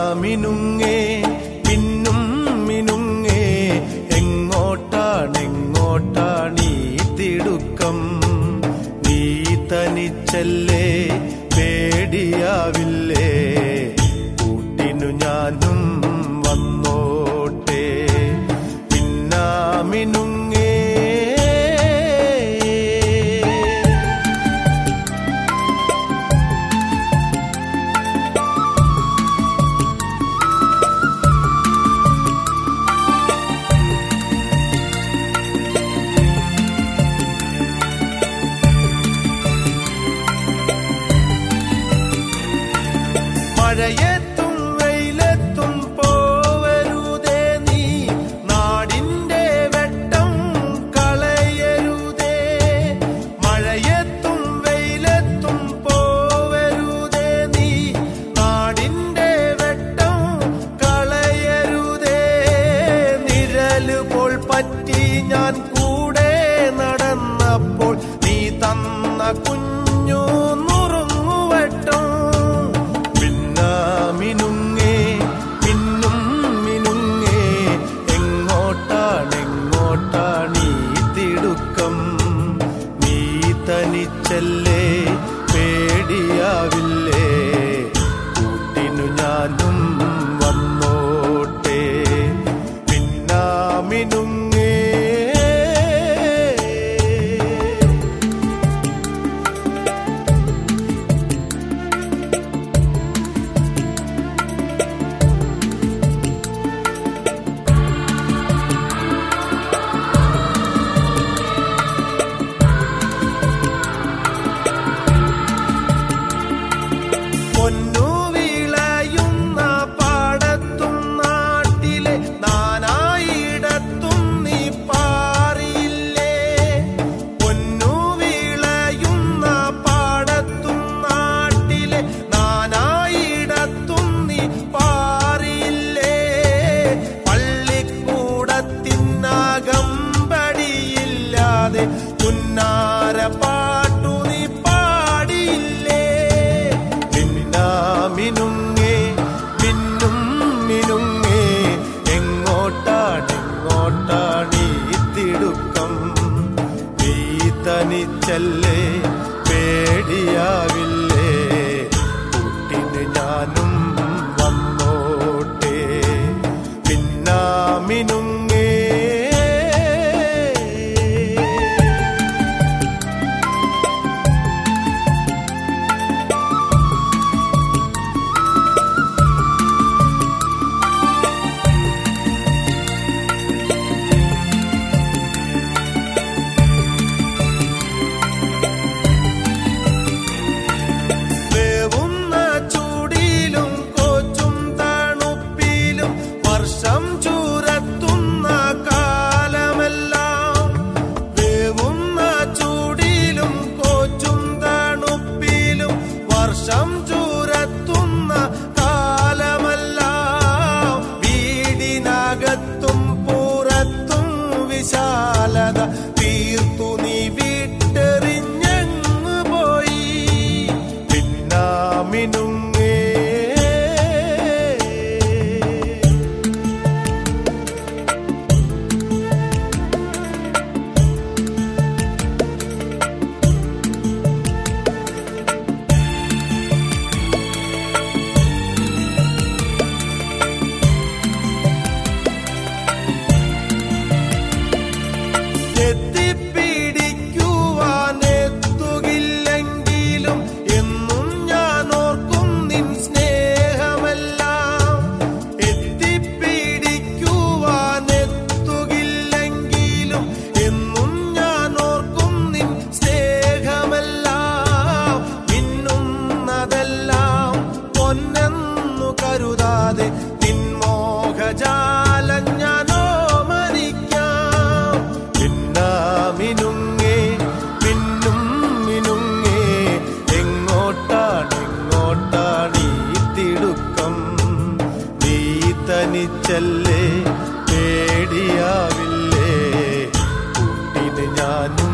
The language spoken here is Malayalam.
മിനുങ്ങേ പിന്നും മിനുങ്ങേ എങ്ങോട്ടാണെങ്ങോട്ടാണീ തിടുക്കം നീ തനിച്ചല്ലേ പേടിയാവില്ലേ കൂട്ടിനു ഞാനും വന്നോട്ടെ പിന്നാമിനുങ്ങേ മഴയത്തും വെയിലത്തും പോവരുതേ നീ നാടിന്റെ വെട്ടം കളയരുതേ മഴയത്തും വെയിലത്തും പോവരുതേ നീ നാടിന്റെ വെട്ടം കളയരുതേ നിഴല് പോൽ പറ്റി ഞാൻ കൂടെ നടന്നപ്പോൾ നീ തന്ന കുഞ്ഞു നുറുങ്ങുവട്ടം മിന്നുങ്ങേ മിന്നും മിനുങ്ങേ എങ്ങോട്ടാണെങ്ങോട്ടാണീ തിടുക്കം നീ തനിച്ചല്ലേ പേടിയാവില്ലേ കൂട്ടിനു ഞാനും വന്നോട്ടെ പിന്നാമിനുങ്ങേ പൊന്നു വിളയുന്ന പാടത്തും നാട്ടിലെ നാനായിടത്തും നീ പാറിയില്ലേ പൊന്നു വിളയുന്ന പാടത്തും നാട്ടിലെ നാനായിടത്തും നീ പാറിയില്ലേ പള്ളിക്കൂടത്തിനകമ്പടിയില്ലാതെ പുന്നാര പാട്ടു നീ പാടിയില്ലേ മിന്നുങ്ങേ മിന്നും മിനുങ്ങേ എങ്ങോട്ടാണെങ്ങോട്ടാണീ തിടുക്കം നീ തനിച്ചല്ലേ പേടിയാവില്ലേ കൂട്ടിന് ഞാനും വന്നോട്ടെ പിന്നാമിനുങ്ങേ വേവുന്ന ചൂടിലും കോച്ചും തണുപ്പിലും വർഷം ചൂരത്തുന്ന കാലമെല്ലാം വേവുന്ന ചൂടിലും കോച്ചും തണുപ്പിലും വർഷം ചൂരത്തുന്ന കാലമെല്ലാം വീടിനകത്തും പുറത്തും വിശാലത തീർത്തു നീ വിട്ടെറിഞ്ഞങ്ങ് പോയി പിന്നാമിനുങ്ങേ എത്തിപ്പിടിക്കുവാനെത്തുകില്ലെങ്കിലും എന്നും ഞാൻ ഓർക്കും നിൻ സ്നേഹമെല്ലാം എത്തിപ്പിടിക്കുവാനെത്തുകില്ലെങ്കിലും എന്നും ഞാൻ ഓർക്കും നിൻ സ്നേഹമെല്ലാം മിന്നുന്നതെല്ലാം പൊന്നെന്നു കരുതാതെ നിൻ മോഹജാലം ഞാനോ മരിക്കാം പിന്നാമിനുങ്ങേ പിന്നും മിനുങ്ങേ എങ്ങോട്ടാണെങ്ങോട്ടാണീ തിടുക്കം നീ തനിച്ചല്ലേ പേടിയാവില്ലേ കൂട്ടിന് ഞാനും